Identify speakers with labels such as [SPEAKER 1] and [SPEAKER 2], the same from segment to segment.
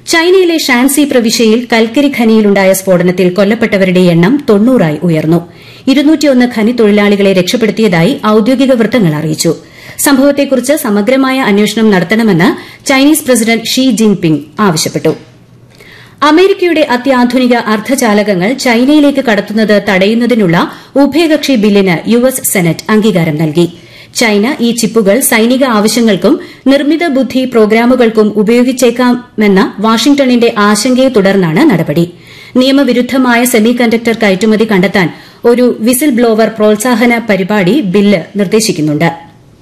[SPEAKER 1] ചൈനയിലെ ഷാൻസി പ്രവിശ്യയിൽ കൽക്കരി ഖനിയിലുണ്ടായ സ്ഫോടനത്തിൽ കൊല്ലപ്പെട്ടവരുടെ എണ്ണം തൊണ്ണൂറായി ഉയർന്നു ഇരുന്നൂറ്റിയൊന്ന് ഖനി തൊഴിലാളികളെ രക്ഷപ്പെടുത്തിയതായി ഔദ്യോഗിക വൃത്തങ്ങൾ അറിയിച്ചു സംഭവത്തെക്കുറിച്ച് സമഗ്രമായ അന്വേഷണം നടത്തണമെന്ന് ചൈനീസ് പ്രസിഡന്റ് ഷീ ജിൻപിങ് ആവശ്യപ്പെട്ടു അമേരിക്കയുടെ അത്യാധുനിക അർദ്ധചാലകങ്ങൾ ചൈനയിലേക്ക് കടത്തുന്നത് തടയുന്നതിനുള്ള ഉഭയകക്ഷി ബില്ലിന് യു എസ് സെനറ്റ് അംഗീകാരം നൽകി ചൈന ഈ ചിപ്പുകൾ സൈനിക ആവശ്യങ്ങൾക്കും നിർമ്മിത ബുദ്ധി പ്രോഗ്രാമുകൾക്കും ഉപയോഗിച്ചേക്കാമെന്ന വാഷിംഗ്ടണിന്റെ ആശങ്കയെ തുടർന്നാണ് നടപടി നിയമവിരുദ്ധമായ സെമി കണ്ടക്ടർ കയറ്റുമതി കണ്ടെത്താൻ ഒരു വിസിൽ ബ്ലോവർ പ്രോത്സാഹന പരിപാടി ബില്ല് നിർദ്ദേശിക്കുന്നുണ്ട്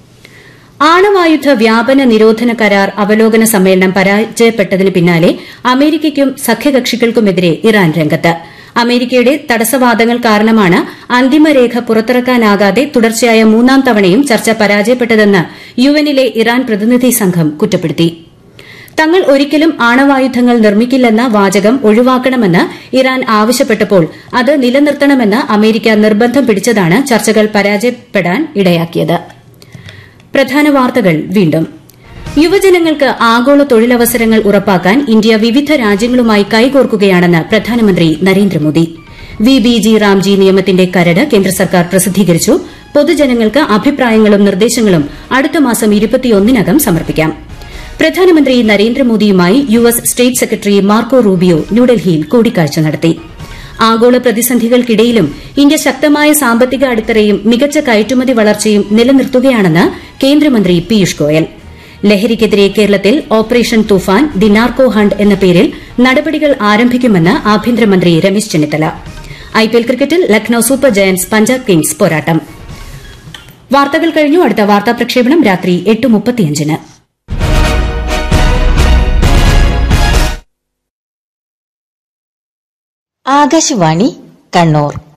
[SPEAKER 1] ആണവായുധ വ്യാപന നിരോധന കരാർ അവലോകന സമ്മേളനം പരാജയപ്പെട്ടതിന് പിന്നാലെ അമേരിക്കയ്ക്കും സഖ്യകക്ഷികൾക്കുമെതിരെ ഇറാൻ രംഗത്ത് അമേരിക്കയുടെ തടസ്സവാദങ്ങൾ കാരണമാണ് അന്തിമരേഖ പുറത്തിറക്കാനാകാതെ തുടർച്ചയായ മൂന്നാം തവണയും ചർച്ച പരാജയപ്പെട്ടതെന്ന് യുഎന്നിലെ ഇറാൻ പ്രതിനിധി സംഘം കുറ്റപ്പെടുത്തി തങ്ങൾ ഒരിക്കലും ആണവായുധങ്ങൾ നിർമ്മിക്കില്ലെന്ന വാചകം ഒഴിവാക്കണമെന്ന് ഇറാൻ ആവശ്യപ്പെട്ടപ്പോൾ അത് നിലനിർത്തണമെന്ന് അമേരിക്ക നിർബന്ധം പിടിച്ചതാണ് ചർച്ചകൾ പരാജയപ്പെടാൻ ഇടയാക്കിയത് പ്രധാന വാർത്തകൾ വീണ്ടും യുവജനങ്ങൾക്ക് ആഗോള തൊഴിലവസരങ്ങൾ ഉറപ്പാക്കാൻ ഇന്ത്യ വിവിധ രാജ്യങ്ങളുമായി കൈകോർക്കുകയാണെന്ന് പ്രധാനമന്ത്രി Narendra Modi V B G Ramji നിയമത്തിന്റെ കരട് കേന്ദ്ര സർക്കാർ പ്രസിദ്ധീകരിച്ചു പൊതുജനങ്ങൾക്ക് അഭിപ്രായങ്ങളും നിർദ്ദേശങ്ങളും അടുത്ത മാസം ഇരുപത്തിയൊന്നിനകം സമർപ്പിക്കാം പ്രധാനമന്ത്രി നരേന്ദ്രമോദിയുമായി U S state secretary Marco Rubio ന്യൂഡൽഹിയിൽ കൂടിക്കാഴ്ച നടത്തി ആഗോള പ്രതിസന്ധികൾക്കിടയിലും ഇന്ത്യ ശക്തമായ സാമ്പത്തിക അടിത്തറയും മികച്ച കയറ്റുമതി വളർച്ചയും നിലനിർത്തുകയാണെന്ന് കേന്ദ്രമന്ത്രി പീയൂഷ് ഗോയൽ ലഹരിക്കെതിരെ കേരളത്തിൽ Operation Toofan the Narco Hunt എന്ന പേരിൽ നടപടികൾ ആരംഭിക്കുമെന്ന് ആഭ്യന്തരമന്ത്രി രമേശ് ചെന്നിത്തല ഐപിഎൽ ക്രിക്കറ്റിൽ Lucknow Super Giants Punjab Kings പോരാട്ടം വാർത്തകൾ കഴിഞ്ഞു അടുത്ത വാർത്താ പ്രക്ഷേപണം രാത്രി എട്ട് മുപ്പത്തിയഞ്ചിന്
[SPEAKER 2] ആകാശവാണി കണ്ണൂർ